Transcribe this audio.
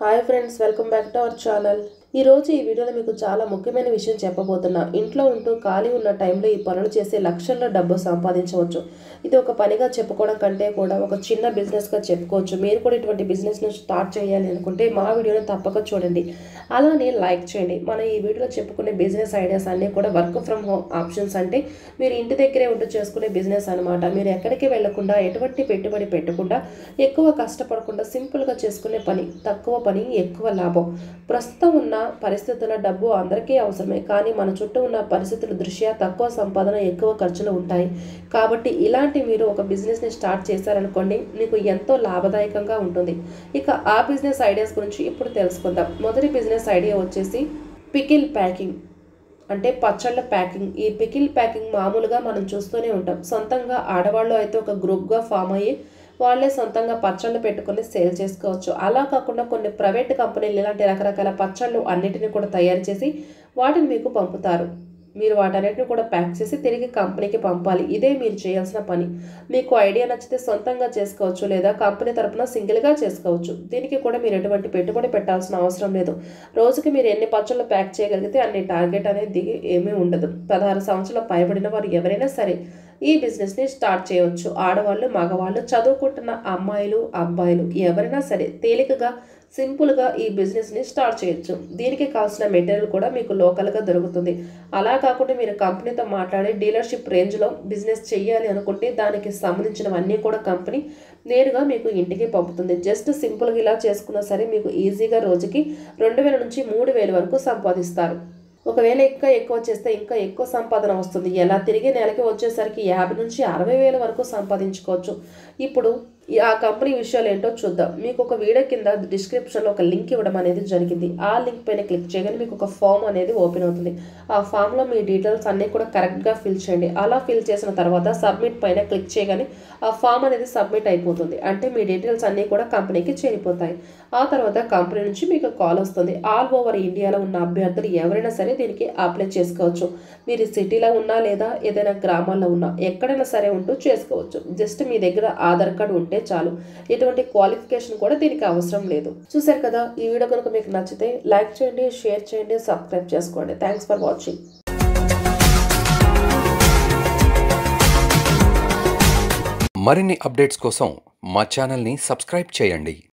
hi friends welcome back to our channel ఈ రోజు ఈ వీడియోలో మీకు చాలా ముఖ్యమైన విషయం చెప్పబోతున్నా ఇంట్లో ఉంటూ ఖాళీ ఉన్న టైంలో ఈ పనులు చేసి లక్షల్లో డబ్బు సంపాదించవచ్చు ఇది ఒక పనిగా చెప్పుకోవడం కంటే కూడా ఒక చిన్న బిజినెస్గా చెప్పుకోవచ్చు మీరు కూడా ఇటువంటి బిజినెస్ను స్టార్ట్ చేయాలి అనుకుంటే మా వీడియోని తప్పక చూడండి అలానే లైక్ చేయండి మనం ఈ వీడియోలో చెప్పుకునే బిజినెస్ ఐడియాస్ అన్నీ కూడా వర్క్ ఫ్రమ్ హోమ్ ఆప్షన్స్ అంటే మీరు ఇంటి దగ్గరే ఉంటూ చేసుకునే బిజినెస్ అనమాట మీరు ఎక్కడికి వెళ్లకుండా ఎటువంటి పెట్టుబడి పెట్టకుండా ఎక్కువ కష్టపడకుండా సింపుల్గా చేసుకునే పని తక్కువ పని ఎక్కువ లాభం ప్రస్తుతం ఉన్న పరిస్థితుల డబ్బు అందరికీ అవసరమే కానీ మన చుట్టూ ఉన్న పరిస్థితుల దృష్ట్యా తక్కువ సంపాదన ఎక్కువ ఖర్చులు ఉంటాయి కాబట్టి ఇలాంటి మీరు ఒక బిజినెస్ని స్టార్ట్ చేశారనుకోండి మీకు ఎంతో లాభదాయకంగా ఉంటుంది ఇక ఆ బిజినెస్ ఐడియాస్ గురించి ఇప్పుడు తెలుసుకుందాం మొదటి బిజినెస్ ఐడియా వచ్చేసి పికిల్ ప్యాకింగ్ అంటే పచ్చళ్ళ ప్యాకింగ్ ఈ పికిల్ ప్యాకింగ్ మామూలుగా మనం చూస్తూనే ఉంటాం సొంతంగా ఆడవాళ్ళు అయితే ఒక గ్రూప్గా ఫామ్ అయ్యి వాళ్ళే సొంతంగా పచ్చళ్ళు పెట్టుకొని సేల్ చేసుకోవచ్చు అలా కాకుండా కొన్ని ప్రైవేట్ కంపెనీలు ఇలాంటి రకరకాల పచ్చళ్ళు అన్నిటిని కూడా తయారు చేసి వాటిని మీకు పంపుతారు మీరు వాటన్నిటిని కూడా ప్యాక్ చేసి తిరిగి కంపెనీకి పంపాలి ఇదే మీరు చేయాల్సిన పని మీకు ఐడియా నచ్చితే సొంతంగా చేసుకోవచ్చు లేదా కంపెనీ తరపున సింగిల్గా చేసుకోవచ్చు దీనికి కూడా మీరు ఎటువంటి పెట్టుబడి పెట్టాల్సిన అవసరం లేదు రోజుకి మీరు ఎన్ని పచ్చళ్ళు ప్యాక్ చేయగలిగితే అన్ని టార్గెట్ అనేది దిగి ఏమీ ఉండదు పదహారు సంవత్సరాల పైబడిన వారు ఎవరైనా సరే ఈ బిజినెస్ని స్టార్ట్ చేయవచ్చు ఆడవాళ్ళు మగవాళ్ళు చదువుకుంటున్న అమ్మాయిలు అబ్బాయిలు ఎవరైనా సరే తేలికగా సింపుల్గా ఈ బిజినెస్ని స్టార్ట్ చేయొచ్చు దీనికి కావాల్సిన మెటీరియల్ కూడా మీకు లోకల్గా దొరుకుతుంది అలా కాకుండా మీరు కంపెనీతో మాట్లాడి డీలర్షిప్ రేంజ్లో బిజినెస్ చేయాలి అనుకుంటే దానికి సంబంధించినవన్నీ కూడా కంపెనీ నేరుగా మీకు ఇంటికి పంపుతుంది జస్ట్ సింపుల్గా ఇలా చేసుకున్నా సరే మీకు ఈజీగా రోజుకి రెండు వేల నుంచి మూడు వేల వరకు సంపాదిస్తారు ఒకవేళ ఇంకా ఎక్కువ చేస్తే ఇంకా ఎక్కువ సంపాదన వస్తుంది ఎలా తిరిగి నెలకి వచ్చేసరికి యాభై నుంచి అరవై వేల వరకు సంపాదించుకోవచ్చు ఇప్పుడు ఈ- ఆ కంపెనీ విషయాలు ఏంటో చూద్దాం మీకు ఒక వీడియో కింద డిస్క్రిప్షన్లో ఒక లింక్ ఇవ్వడం అనేది జరిగింది ఆ లింక్ పైన క్లిక్ చేయగానే మీకు ఒక ఫామ్ అనేది ఓపెన్ అవుతుంది ఆ ఫామ్లో మీ డీటెయిల్స్ అన్నీ కూడా కరెక్ట్గా ఫిల్ చేయండి అలా ఫిల్ చేసిన తర్వాత సబ్మిట్ పైన క్లిక్ చేయగానే ఆ ఫామ్ అనేది సబ్మిట్ అయిపోతుంది అంటే మీ డీటెయిల్స్ అన్నీ కూడా కంపెనీకి చేరిపోతాయి ఆ తర్వాత కంపెనీ నుంచి మీకు కాల్ వస్తుంది ఆల్ ఓవర్ ఇండియాలో ఉన్న అభ్యర్థులు ఎవరైనా సరే దీనికి అప్లై చేసుకోవచ్చు మీరు సిటీలో ఉన్నా లేదా ఏదైనా గ్రామాల్లో ఉన్నా ఎక్కడైనా సరే ఉంటూ చేసుకోవచ్చు జస్ట్ మీ దగ్గర ఆధార్ కార్డు ఉంటే చాలు ఎటువంటి క్వాలిఫికేషన్ కూడా దీనికి అవసరం లేదు చూసారు కదా ఈ వీడియో కనుక మీకు నచ్చితే లైక్ చేయండి షేర్ చేయండి సబ్స్క్రైబ్ చేసుకోండి థ్యాంక్స్ ఫర్ వాచింగ్ మరిన్ని అప్డేట్స్ కోసం మా ఛానల్ని సబ్స్క్రైబ్ చేయండి